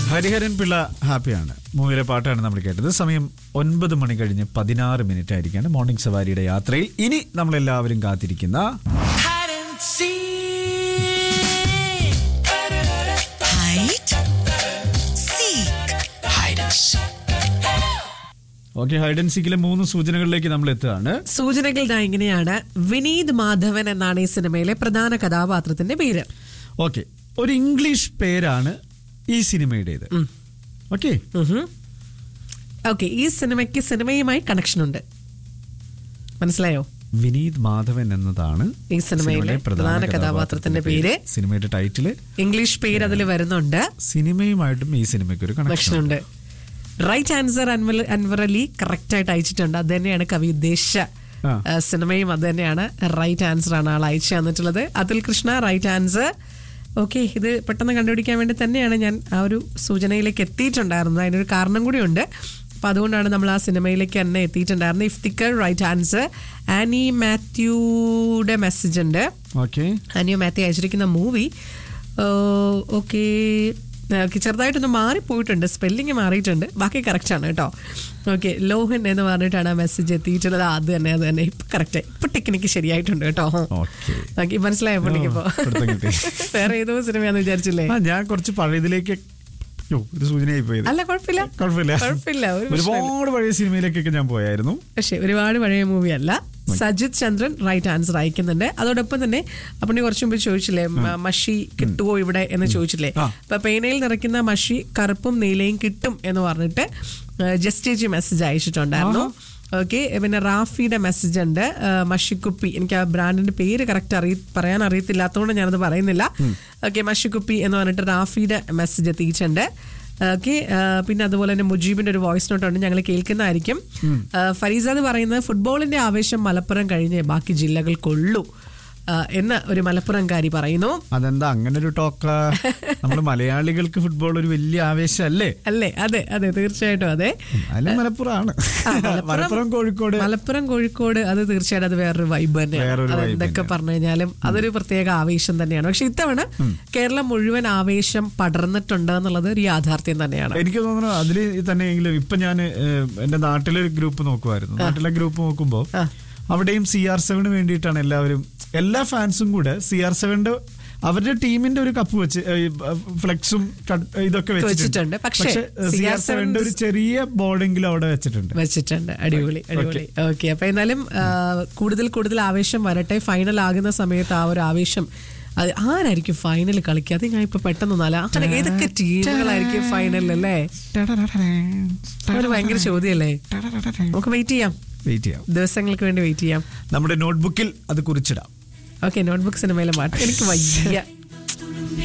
ഹരിഹരൻ പിള്ള ഹാപ്പിയാണ് മൂവിയിലെ പാട്ടാണ് നമ്മൾ കേട്ടത് സമയം ഒൻപത് മണി കഴിഞ്ഞ് പതിനാറ് മിനിറ്റ് ആയിരിക്കാണ് മോർണിംഗ് സവാരിയുടെ യാത്രയിൽ ഇനി നമ്മളെല്ലാവരും കാത്തിരിക്കുന്ന hide and seek. Hide, seek, Hide and seek. Okay hide and സീക്കിലെ മൂന്ന് സൂചനകളിലേക്ക് നമ്മൾ എത്തുകയാണ് സൂചനകൾ ദാ ഇങ്ങനെയാണ് വിനീത് മാധവൻ എന്നാണ് ഈ സിനിമയിലെ പ്രധാന കഥാപാത്രത്തിന്റെ പേര് ഓക്കെ ഒരു ഇംഗ്ലീഷ് പേരാണ് ഈ സിനിമയുടേത് ഓക്കെ ഓക്കെ ഈ സിനിമയ്ക്ക് സിനിമയുമായി കണക്ഷൻ ഉണ്ട് മനസ്സിലായോ വിനീത് മാധവൻ എന്നതാണ് ഈ സിനിമയിലെ പ്രധാന കഥാപാത്രത്തിന്റെ പേര് സിനിമയുടെ ടൈറ്റില് ഇംഗ്ലീഷ് പേര് അതിൽ വരുന്നുണ്ട് സിനിമയുമായിട്ടും ഈ സിനിമയ്ക്ക് ഒരു കണക്ഷൻ കണക്ഷൻ ഉണ്ട് right answer Anwar Anwar Ali correct ആയിട്ട് അയച്ചിട്ടുണ്ട് അത് തന്നെയാണ് കവി ഉദ്ദേശിച്ച ആ. ആ, സിനിമയും അത് തന്നെയാണ് റൈറ്റ് ആൻസർ ആണ് ആൾ അയച്ചു തന്നിട്ടുള്ളത് Athul Krishna right answer okay ഇത് പെട്ടെന്ന് കണ്ടുപിടിക്കാൻ വേണ്ടി തന്നെയാണ് ഞാൻ ആ ഒരു സൂചനയിലേക്ക് എത്തിയിട്ടുണ്ടായിരുന്നത് അതിനൊരു കാരണം കൂടിയുണ്ട് അപ്പൊ അതുകൊണ്ടാണ് നമ്മൾ ആ സിനിമയിലേക്ക് തന്നെ എത്തിയിട്ടുണ്ടായിരുന്നത് ഇഫ്തിക്കർ റൈറ്റ് ആൻസർ ആനി മാത്യുയുടെ മെസ്സേജ് ഉണ്ട് ഓക്കെ അനിയോ മാത്യു അയച്ചിരിക്കുന്ന മൂവി ഓക്കെ ചെറുതായിട്ടൊന്ന് മാറിപ്പോയിട്ടുണ്ട് സ്പെല്ലിങ് മാറിയിട്ടുണ്ട് ബാക്കി കറക്റ്റ് ആണ് കേട്ടോ ഓക്കെ ലോഹൻ എന്ന് പറഞ്ഞിട്ടാണ് ആ മെസ്സേജ് എത്തിയിട്ടുള്ളത് ആ, അത് തന്നെ അത് തന്നെ ഇപ്പൊ കറക്റ്റ് ഇപ്പൊ ടെക്നിക്ക് ശരിയായിട്ടുണ്ട് കേട്ടോ ഓക്കെ ഓക്കെ മനസ്സിലായോ പുള്ളിക്കിപ്പോ ആ, പിടുത്തം കിട്ടി. വേറെ ഏതോ സിനിമയാന്ന് വിചാരിച്ചില്ലേ ആ ഞാൻ കുറച്ച് പഴയതിലേക്ക് യോ, ഒരു സൂചനയായി പോയത് അല്ല കുഴപ്പമില്ല കുഴപ്പമില്ല കുഴപ്പമില്ല ഒരു പ്രശ്നമില്ല. ഒരുപാട് പഴയ സിനിമയിലേക്കൊക്കെ ഞാൻ പോയായിരുന്നു പക്ഷെ ഒരുപാട് പഴയ മൂവി അല്ല സജിത് ചന്ദ്രൻ റൈറ്റ് ആൻസർ അയക്കുന്നുണ്ട് അതോടൊപ്പം തന്നെ അപ്പം നീ കുറച്ചു മുമ്പ് ചോദിച്ചില്ലേ മ- മഷി കിട്ടുമോ ഇവിടെ എന്ന് ചോദിച്ചില്ലേ ആ. അപ്പൊ പേനയിൽ നിറയ്ക്കുന്ന മഷി കറുപ്പും നീലയും കിട്ടും എന്ന് പറഞ്ഞിട്ട് ജസ്റ്റേജ് മെസ്സേജ് അയച്ചിട്ടുണ്ടായിരുന്നു ഓക്കെ പിന്നെ റാഫിയുടെ മെസ്സേജ് ഉണ്ട് ആ, മഷിക്കുപ്പി എനിക്ക് ആ ബ്രാൻഡിന്റെ പേര് കറക്റ്റ് അറിയ പറയാൻ അറിയത്തില്ലാത്തതുകൊണ്ട് ഞാനത് പറയുന്നില്ല ഓക്കെ മഷിക്കുപ്പി എന്ന് പറഞ്ഞിട്ട് റാഫിയുടെ മെസ്സേജ് എത്തിയിട്ടുണ്ട് ഓക്കെ പിന്നെ അതുപോലെ തന്നെ മുജീബിന്റെ ഒരു വോയിസ് നോട്ട് ഉണ്ട് ഞങ്ങൾ കേൾക്കുന്നതായിരിക്കും ആ, ഫരീസാദ് പറയുന്നത് ഫുട്ബോളിന്റെ ആവേശം മലപ്പുറം കഴിഞ്ഞ് ബാക്കി ജില്ലകൾക്കുള്ളൂ ആ, എന്ന് ഒരു മലപ്പുറംകാരി പറയുന്നു അതെന്താ അങ്ങനെ ഒരു ടോക്ക നമ്മൾ മലയാളികൾക്ക് ഫുട്ബോൾ ഒരു വലിയ ആവേശമല്ലേ അല്ലേ അതെ അതെ തീർച്ചയായിട്ടും അതെ അല്ല മലപ്പുറമാണ് ആ, മലപ്പുറം- മലപ്പുറം കോഴിക്കോട് മലപ്പുറം കോഴിക്കോട് അത് തീർച്ചയായിട്ടും അത് വേറൊരു വൈബ് തന്നെയാണ് വേറൊരു അത് vibe എന്തൊക്കെ തന്നെയാണ്. പറഞ്ഞു കഴിഞ്ഞാലും അതൊരു പ്രത്യേക ആവേശം തന്നെയാണ് പക്ഷെ ഇത്തവണ കേരളം മുഴുവൻ ആവേശം പടർന്നിട്ടുണ്ട് എന്നുള്ളത് ഒരു യാഥാർത്ഥ്യം തന്നെയാണ് എനിക്ക് തോന്നുന്നു അതിൽ തന്നെയെങ്കിലും ഇപ്പൊ ഞാൻ എന്റെ നാട്ടിലെ ഒരു ഗ്രൂപ്പ് നോക്കുമായിരുന്നു നാട്ടിലെ ഗ്രൂപ്പ് നോക്കുമ്പോ ആ. അവിടെയും സി ആർ സെവന് വേണ്ടിയിട്ടാണ് എല്ലാവരും എല്ലാ ഫാൻസും കൂടെ സി ആർ സെവന്റെ അവരുടെ ടീമിന്റെ ഒരു കപ്പ് വെച്ച് ഫ്ലെക്സും ഇതൊക്കെ വെച്ചിട്ടുണ്ട്. പക്ഷേ സി ആർ സെവന്റെ ഒരു ചെറിയ ബോർഡെങ്കിലും അവിടെ വെച്ചിട്ടുണ്ട് വെച്ചിട്ടുണ്ട് അടിപൊളി അടിപൊളി ഓക്കെ അപ്പൊ എന്നാലും ആ, കൂടുതൽ കൂടുതൽ ആവേശം വരട്ടെ ഫൈനൽ ആകുന്ന സമയത്ത് ആ ഒരു ആവേശം അത് ആരായിരിക്കും ഫൈനൽ കളിക്കുക അത് ഞാൻ ഇപ്പൊ പെട്ടെന്ന് നാല അങ്ങനെ ഏതൊക്കെ ടീമുകളായിരിക്കും ഫൈനലിൽ അല്ലേ ഒരു ഭയങ്കര ചോദ്യമല്ലേ നമുക്ക് വെയിറ്റ് ചെയ്യാം വെയിറ്റ് ചെയ്യാം ദിവസങ്ങൾക്ക് വേണ്ടി വെയിറ്റ് ചെയ്യാം നമ്മുടെ നോട്ട്ബുക്കിൽ അത് കുറിച്ചിടാം ഓക്കെ നോട്ട്ബുക്ക് സിനിമയിലെ പാട്ട് എനിക്ക് വയ്യ